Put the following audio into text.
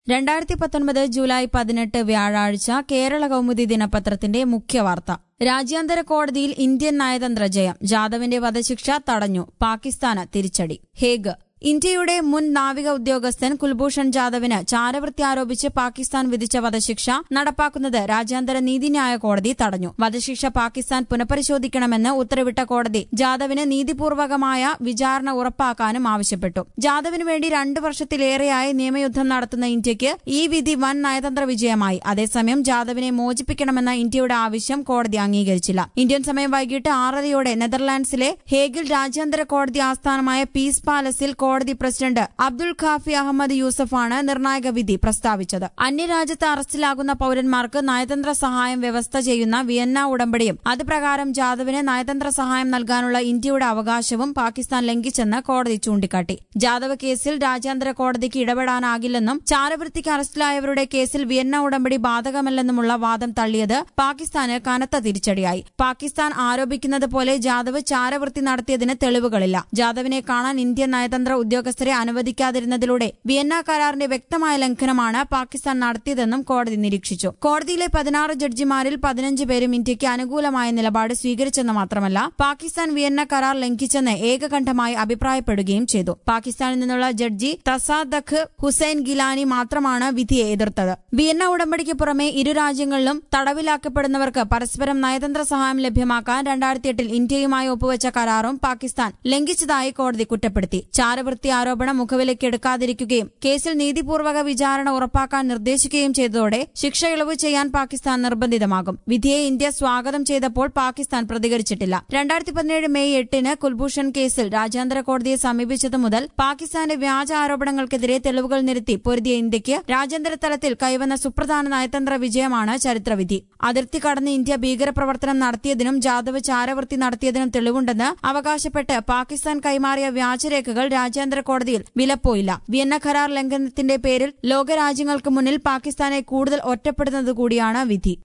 രണ്ടായിരത്തി പത്തൊൻപത് ജൂലൈ പതിനെട്ട് വ്യാഴാഴ്ച കേരള കൗമുദി ദിനപത്രത്തിന്റെ മുഖ്യവാർത്ത രാജ്യാന്തര കോടതിയിൽ ഇന്ത്യൻ നയതന്ത്ര ജയം ജാദവിന്റെ വധശിക്ഷ തടഞ്ഞു പാകിസ്ഥാന് തിരിച്ചടി ഹേഗ് ഇന്ത്യയുടെ മുൻ നാവിക ഉദ്യോഗസ്ഥൻ കുൽഭൂഷൺ ജാദവിന് ചാരവൃത്തി ആരോപിച്ച് പാകിസ്ഥാൻ വിധിച്ച വധശിക്ഷ നടപ്പാക്കുന്നത് രാജ്യാന്തര നീതിന്യായ കോടതി തടഞ്ഞു വധശിക്ഷ പാകിസ്ഥാൻ പുനഃപരിശോധിക്കണമെന്ന് ഉത്തരവിട്ട കോടതി ജാദവിന് നീതിപൂർവകമായ വിചാരണ ഉറപ്പാക്കാനും ആവശ്യപ്പെട്ടു ജാദവിന് വേണ്ടി രണ്ടു വർഷത്തിലേറെയായി നിയമയുദ്ധം നടത്തുന്ന ഇന്ത്യയ്ക്ക് ഈ വിധി വൻ നയതന്ത്ര വിജയമായി അതേസമയം ജാദവിനെ മോചിപ്പിക്കണമെന്ന ഇന്ത്യയുടെ ആവശ്യം കോടതി അംഗീകരിച്ചില്ല ഇന്ത്യൻ സമയം വൈകിട്ട് ആറരയോടെ നെതർലാൻഡ്സിലെ ഹേഗിൽ രാജ്യാന്തര കോടതി ആസ്ഥാനമായ പീസ് പാലസിൽ കോടതി പ്രസിഡന്റ് അബ്ദുൾ ഖാഫി അഹമ്മദ് യൂസഫാണ് നിർണായക വിധി പ്രസ്താവിച്ചത് അന്യരാജ്യത്ത് അറസ്റ്റിലാകുന്ന പൌരന്മാർക്ക് നയതന്ത്ര സഹായം വ്യവസ്ഥ ചെയ്യുന്ന വിയന്ന ഉടമ്പടിയും അത് പ്രകാരം ജാദവിന് നയതന്ത്ര സഹായം നൽകാനുള്ള ഇന്ത്യയുടെ അവകാശവും പാകിസ്ഥാൻ ലംഘിച്ചെന്ന് കോടതി ചൂണ്ടിക്കാട്ടി ജാദവ് കേസിൽ രാജ്യാന്തര കോടതിക്ക് ഇടപെടാനാകില്ലെന്നും ചാരവൃത്തിക്ക് അറസ്റ്റിലായവരുടെ കേസിൽ വിയന്ന ഉടമ്പടി ബാധകമല്ലെന്നുമുള്ള വാദം തള്ളിയത് പാകിസ്ഥാന് കനത്ത തിരിച്ചടിയായി പാകിസ്ഥാൻ ആരോപിക്കുന്നത് പോലെ ജാദവ് ചാരവൃത്തി നടത്തിയതിന് തെളിവുകളില്ല ജാദവിനെ കാണാൻ ഇന്ത്യൻ നയതന്ത്ര ഉദ്യോഗസ്ഥരെ അനുവദിക്കാതിരുന്നതിലൂടെ വിയന്ന കരാറിന്റെ വ്യക്തമായ ലംഘനമാണ് പാകിസ്ഥാൻ നടത്തിയതെന്നും കോടതി നിരീക്ഷിച്ചു കോടതിയിലെ പതിനാറ് ജഡ്ജിമാരിൽ പതിനഞ്ച് പേരും ഇന്ത്യയ്ക്ക് അനുകൂലമായ നിലപാട് സ്വീകരിച്ചെന്ന് മാത്രമല്ല പാകിസ്ഥാൻ വിയന്ന കരാർ ലംഘിച്ചെന്ന് ഏകകണ്ഠമായി അഭിപ്രായപ്പെടുകയും ചെയ്തു പാകിസ്ഥാനിൽ നിന്നുള്ള ജഡ്ജി തസാദഖ് ഹുസൈൻ ഗിലാനി മാത്രമാണ് വിധിയെ എതിർത്തത് വിയന്ന ഉടമ്പടിക്ക് പുറമെ ഇരു രാജ്യങ്ങളിലും തടവിലാക്കപ്പെടുന്നവർക്ക് പരസ്പരം നയതന്ത്ര സഹായം ലഭ്യമാക്കാൻ രണ്ടായിരത്തി എട്ടിൽ ഇന്ത്യയുമായി ഒപ്പുവച്ച കരാറും പാകിസ്ഥാൻ ലംഘിച്ചതായി കോടതി കുറ്റപ്പെടുത്തി ചാരവൃത്തി ആരോപണം മുഖവിലക്കെടുക്കാതിരിക്കുകയും കേസിൽ നീതിപൂർവക വിചാരണ ഉറപ്പാക്കാൻ നിർദ്ദേശിക്കുകയും ചെയ്തതോടെ ശിക്ഷ ഇളവ് ചെയ്യാൻ പാകിസ്ഥാൻ നിർബന്ധിതമാകും വിധിയെ ഇന്ത്യ സ്വാഗതം ചെയ്തപ്പോൾ പാകിസ്ഥാൻ പ്രതികരിച്ചിട്ടില്ല രണ്ടായിരത്തി പതിനേഴ് മെയ് എട്ടിന് കുൽഭൂഷൺ കേസിൽ രാജ്യാന്തര കോടതിയെ സമീപിച്ചതു മുതൽ പാകിസ്ഥാന്റെ വ്യാജ ആരോപണങ്ങൾക്കെതിരെ തെളിവുകൾ നിരത്തി പൊരുതിയ ഇന്ത്യയ്ക്ക് രാജ്യാന്തര തലത്തിൽ കൈവന്ന സുപ്രധാന നയതന്ത്ര വിജയമാണ് ചരിത്രവിധി അതിർത്തി കടന്ന് ഇന്ത്യ ഭീകരപ്രവർത്തനം നടത്തിയതിനും ജാദവ് ചാരവൃത്തി നടത്തിയതിനും തെളിവുണ്ടെന്ന് അവകാശപ്പെട്ട് പാകിസ്ഥാൻ കൈമാറിയ വ്യാജരേഖകൾ രാജ്യാന്തര കോടതിയിൽ വിലപ്പോയില്ല വിയന്ന കരാർ ലംഘനത്തിന്റെ പേരിൽ ലോകരാജ്യങ്ങൾക്ക് മുന്നിൽ പാകിസ്ഥാനെ കൂടുതൽ ഒറ്റപ്പെടുന്നത് കൂടിയാണ് വിധി